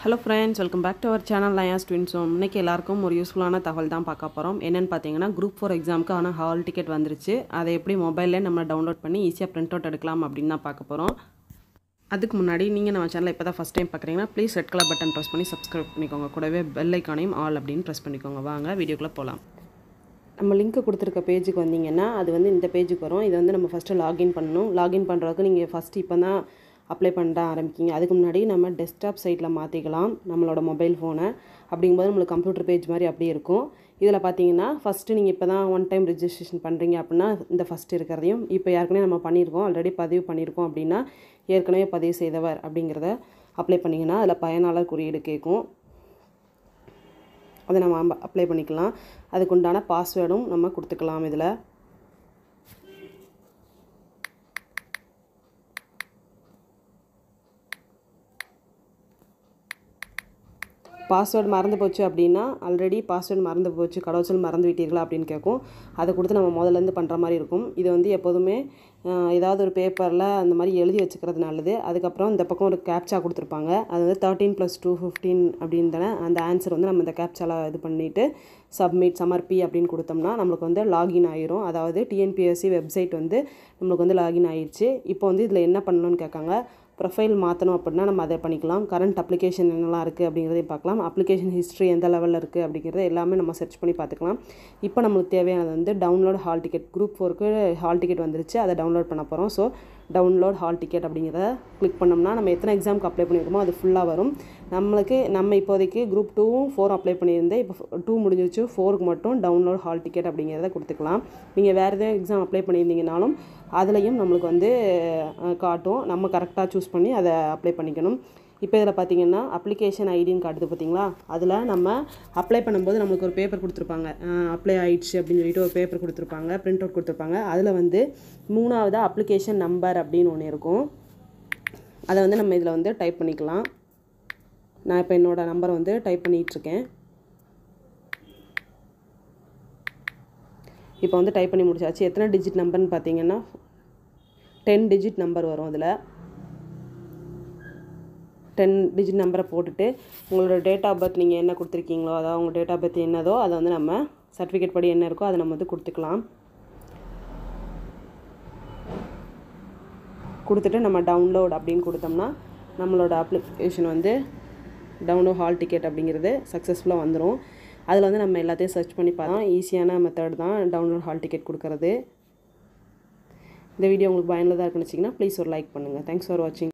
hello friends welcome back to our channel Laya's twins home இன்னைக்கு எல்லாருக்கும் ஒரு யூஸ்ஃபுல்லான தகவல் தான் பார்க்க போகிறோம் என்னென்னு பார்த்தீங்கன்னா குரூப் ஃபோர் எக்ஸாமுக்கு ஆனால் ஹால் டிக்கெட் வந்துருச்சு அதை எப்படி மொபைலில் நம்ம டவுன்லோட் பண்ணி ஈஸியாக பிரிண்ட் அவுட் எடுக்கலாம் அப்படின்னு தான் பார்க்க போகிறோம் அதுக்கு முன்னாடி நீங்கள் நம்ம சேனலை இப்போ தான் ஃபஸ்ட் டைம் பார்க்குறீங்கன்னா please red colour button press பண்ணி சப்ஸ்கிரைப் பண்ணிக்கோங்க கூடவே பெல் ஐக்கானையும் ஆல் அப்படின்னு ப்ரெஸ் பண்ணிக்கோங்க வாங்க வீடியோக்குள்ளே போகலாம் நம்ம லிங்க் கொடுத்துருக்க பேஜுக்கு வந்தீங்கன்னா அது வந்து இந்த பேஜுக்கு வரும் இதை வந்து நம்ம ஃபஸ்ட்டு லாகின் பண்ணணும் லாகின் பண்ணுறதுக்கு நீங்கள் ஃபஸ்ட்டு இப்போ தான் அப்ளை பண்ண ஆரம்பிக்கிங்க அதுக்கு முன்னாடி நம்ம டெஸ்க்டாப் சைட்டில் மாற்றிக்கலாம் நம்மளோட மொபைல் ஃபோனை அப்படிங்கும்போது நம்மளுக்கு கம்ப்யூட்டர் பேஜ் மாதிரி அப்படியே இருக்கும் இதில் பார்த்தீங்கன்னா ஃபஸ்ட்டு நீங்கள் இப்போ தான் ஒன் டைம் ரிஜிஸ்ட்ரேஷன் பண்ணுறீங்க அப்படின்னா இந்த ஃபஸ்ட்டு இருக்கிறதையும் இப்போ ஏற்கனவே நம்ம பண்ணியிருக்கோம் ஆல்ரெடி பதிவு பண்ணியிருக்கோம் அப்படின்னா ஏற்கனவே பதிவு செய்தவர் அப்படிங்கிறத அப்ளை பண்ணிங்கன்னா அதில் பயனாளர் குறியீடு கேட்கும் அதை நம்ம அப்ளை பண்ணிக்கலாம் அதுக்கு உண்டான பாஸ்வேர்டும் நம்ம கொடுத்துக்கலாம் இதில் பாஸ்வேர்டு மறந்து போச்சு அப்படின்னா ஆல்ரெடி பாஸ்வேர்டு மறந்து போச்சு கடவுச்சல் மறந்து விட்டீர்களா அப்படின்னு கேட்கும் அதை கொடுத்து நம்ம முதல்லேருந்து பண்ணுற மாதிரி இருக்கும் இது வந்து எப்போதுமே ஏதாவது ஒரு பேப்பரில் அந்த மாதிரி எழுதி வச்சுக்கிறது நல்லது அதுக்கப்புறம் இந்த பக்கம் ஒரு கேப்சா கொடுத்துருப்பாங்க அது வந்து தேர்ட்டீன் ப்ளஸ் டூ ஃபிஃப்டீன் அப்படின்னு தானே அந்த ஆன்சர் வந்து நம்ம இந்த கேப்சாவில் இது பண்ணிவிட்டு சப்மிட் சமர்ப்பி அப்படின்னு கொடுத்தோம்னா நம்மளுக்கு வந்து லாகின் ஆயிரும் அதாவது டிஎன்பிஎஸ்சி வெப்சைட் வந்து நம்மளுக்கு வந்து லாகின் ஆயிடுச்சு இப்போ வந்து இதில் என்ன பண்ணணும்னு கேட்காங்க ப்ரொஃபைல் மாற்றணும் அப்படின்னா நம்ம அதை பண்ணிக்கலாம் கரண்ட் அப்ளிகேஷன் என்னெல்லாம் இருக்குது அப்படிங்கிறதையும் பார்க்கலாம் அப்ளிகேஷன் ஹிஸ்ட்ரி எந்த லெவலில் இருக்குது அப்படிங்கிறத எல்லாமே நம்ம சர்ச் பண்ணி பார்த்துக்கலாம் இப்போ நம்மளுக்கு தேவையானது வந்து டவுன்லோட் ஹால் டிக்கெட் குரூப் ஃபோருக்கு ஹால் டிக்கெட் வந்துருச்சு அதை டவுன்லோட் பண்ண போகிறோம் ஸோ டவுன்லோட் ஹால் டிக்கெட் அப்படிங்கிறத கிளிக் பண்ணோம்னா நம்ம எத்தனை எக்ஸாமுக்கு அப்ளை பண்ணியிருக்கோமோ அது ஃபுல்லாக வரும் நம்மளுக்கு நம்ம இப்போதைக்கு குரூப் டூவும் ஃபோர் அப்ளை பண்ணியிருந்தேன் இப்போ டூ முடிஞ்சிச்சு ஃபோருக்கு மட்டும் டவுன்லோட் ஹால் டிக்கெட் அப்படிங்கிறத கொடுத்துக்கலாம் நீங்கள் வேறு எதாவது எக்ஸாம் அப்ளை பண்ணியிருந்தீங்கனாலும் அதுலேயும் நம்மளுக்கு வந்து காட்டும் நம்ம கரெக்டாக சூஸ் பண்ணி அதை அப்ளை பண்ணிக்கணும் இப்போ இதில் பார்த்தீங்கன்னா அப்ளிகேஷன் ஐடின்னு காட்டுது பார்த்தீங்களா அதில் நம்ம அப்ளை பண்ணும்போது நம்மளுக்கு ஒரு பேப்பர் கொடுத்துருப்பாங்க அப்ளை ஆயிடுச்சு அப்படின்னு சொல்லிட்டு ஒரு பேப்பர் கொடுத்துருப்பாங்க பிரிண்ட் அவுட் கொடுத்துருப்பாங்க அதில் வந்து மூணாவது அப்ளிகேஷன் நம்பர் அப்படின்னு ஒன்று இருக்கும் அதை வந்து நம்ம இதில் வந்து டைப் பண்ணிக்கலாம் நான் இப்போ என்னோடய நம்பரை வந்து டைப் பண்ணிகிட்ருக்கேன் இப்போ வந்து டைப் பண்ணி முடிச்சாச்சு எத்தனை டிஜிட் நம்பர்னு பார்த்தீங்கன்னா டென் டிஜிட் நம்பர் வரும் அதில் டென் டிஜிட் நம்பரை போட்டுட்டு உங்களோட டேட் ஆஃப் பர்த் நீங்கள் என்ன கொடுத்துருக்கீங்களோ அதாவது உங்கள் டேட் ஆஃப் பர்த் என்னதோ அதை வந்து நம்ம சர்டிஃபிகேட் படி என்ன இருக்கோ அதை நம்ம வந்து கொடுத்துக்கலாம் கொடுத்துட்டு நம்ம டவுன்லோட் அப்படின்னு கொடுத்தோம்னா நம்மளோட அப்ளிகேஷன் வந்து டவுன்லோட் ஹால் டிக்கெட் அப்படிங்கிறது சக்ஸஸ்ஃபுல்லாக வந்துடும் அதில் வந்து நம்ம எல்லாத்தையும் சர்ச் பண்ணி பார்த்தோம் ஈஸியான மெத்தட் தான் டவுன்லோட் ஹால் டிக்கெட் கொடுக்கறது இந்த வீடியோ உங்களுக்கு பயனுள்ளதாக இருக்குன்னு வச்சிங்கன்னா ப்ளீஸ் ஒரு லைக் பண்ணுங்கள் தேங்க்ஸ் ஃபார் வாட்சிங்